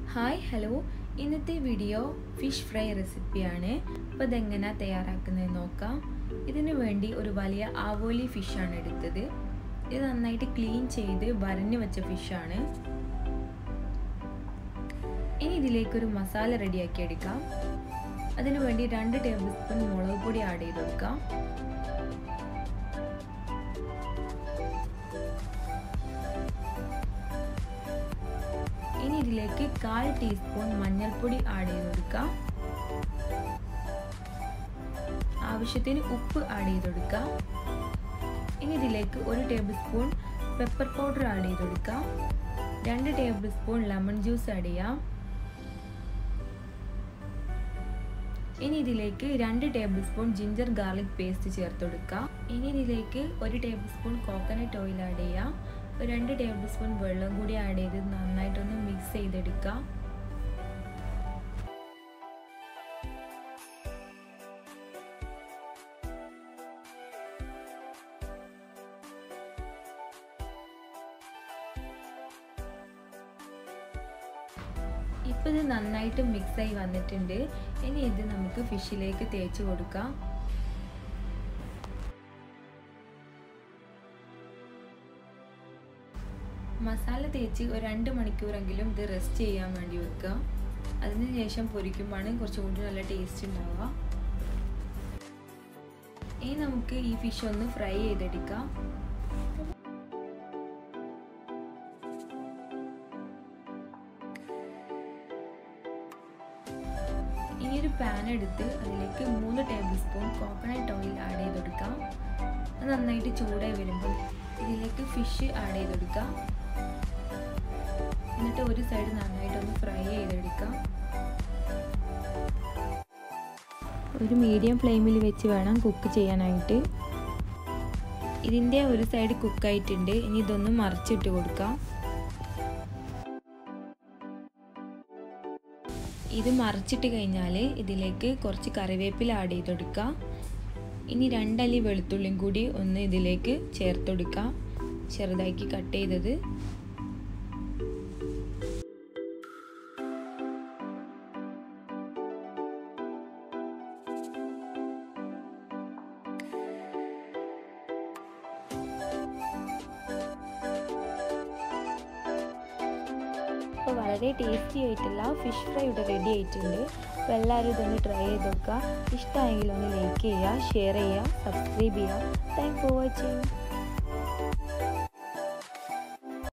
hi hello ഇന്നത്തെ video fish fry റെസിപ്പിയാണ് അപ്പോൾ ഇതെങ്ങനെ തയ്യാറാക്കുന്നത് നോക്കാം ഇതിനു വേണ്ടി ഒരു വലിയ ആവോലി ഫിഷാണ് എടുത്തത് ഇത് നന്നായിട്ട് ക്ലീൻ ചെയ്ത് വരഞ്ഞു വെച്ച ഫിഷാണ് ഇനി ഇതിലേക്കൊരു മസാല റെഡിയാക്കി എടുക്കാം അതിനു വേണ്ടി രണ്ട് ടേബിൾ സ്പൂൺ മുളക് പൊടി ആഡ് ചെയ്ത് കൊടുക്കാം ഇനി ഇതിലേക്ക് കാൽ ടീസ്പൂൺ മഞ്ഞൾപ്പൊടി ആഡ് ചെയ്ത് കൊടുക്കാം ആവശ്യത്തിന് ഉപ്പ് ആഡ് ചെയ്ത് കൊടുക്കാം ഇനി ഇതിലേക്ക് ഒരു tablespoon pepper powder add ചെയ്ത് കൊടുക്കാം രണ്ട് tablespoon lemon juice add ചെയ്യാം ഇനി ഇതിലേക്ക് രണ്ട് tablespoon ginger garlic paste ചേർത്ത് കൊടുക്കാം ഇനി ഇതിലേക്ക് ഒരു tablespoon coconut oil add ചെയ്യാം രണ്ട് ടേബിൾ സ്പൂൺ വെള്ളം കൂടി ആഡ് ചെയ്ത് നന്നായിട്ടൊന്ന് മിക്സ് ചെയ്തെടുക്കാം ഇപ്പോൾ ഇത് നന്നായിട്ട് മിക്സായി വന്നിട്ടുണ്ട് ഇനി ഇത് നമുക്ക് ഫിഷിലേക്ക് തേച്ച് കൊടുക്കാം മസാല തേച്ച് ഒരു രണ്ട് മണിക്കൂറെങ്കിലും ഇത് റെസ്റ്റ് ചെയ്യാൻ വേണ്ടി വെക്കുക അതിന് ശേഷം പൊരിക്കുമ്പോഴാണ് കുറച്ചും കൂടി നല്ല ടേസ്റ്റ് ഉണ്ടാവുക ഇനി നമുക്ക് ഈ ഫിഷ് ഒന്ന് ഫ്രൈ ചെയ്തെടുക്കാം ഇനി ഒരു പാൻ എടുത്ത് അതിലേക്ക് മൂന്ന് tablespoon coconut oil add ചെയ്ത് കൊടുക്കാം അത് നന്നായിട്ട് ചൂടായി വരുമ്പോൾ ഇതിലേക്ക് ഫിഷ് ആഡ് ചെയ്ത് കൊടുക്കാം എന്നിട്ട് ഒരു സൈഡ് നന്നായിട്ടൊന്ന് ഫ്രൈ ചെയ്തെടുക്കാം ഒരു മീഡിയം ഫ്ലെയിമിൽ വെച്ച് വേണം കുക്ക് ചെയ്യാനായിട്ട് ഇതിൻ്റെ ഒരു സൈഡ് കുക്കായിട്ടുണ്ട് ഇനി ഇതൊന്ന് മറിച്ചിട്ട് കൊടുക്കാം ഇത് മറിച്ചിട്ട് കഴിഞ്ഞാൽ ഇതിലേക്ക് കുറച്ച് കറിവേപ്പില ആഡ് ചെയ്ത് കൊടുക്കാം ഇനി രണ്ടല്ലി വെളുത്തുള്ളിയും കൂടി ഒന്ന് ഇതിലേക്ക് ചേർത്ത് കൊടുക്കാം ചെറുതാക്കി കട്ട് ചെയ്തത് അപ്പോൾ വളരെ ടേസ്റ്റി ആയിട്ടുള്ള ഫിഷ് ഫ്രൈ ഇവിടെ റെഡി ആയിട്ടുണ്ട് അപ്പോൾ എല്ലാവരും ഇതൊന്ന് ട്രൈ ചെയ്ത് നോക്കുക ഇഷ്ടമായെങ്കിൽ ഒന്ന് ലൈക്ക് ചെയ്യുക ഷെയർ ചെയ്യുക സബ്സ്ക്രൈബ് ചെയ്യുക താങ്ക് ഫോർ വാച്ചിങ്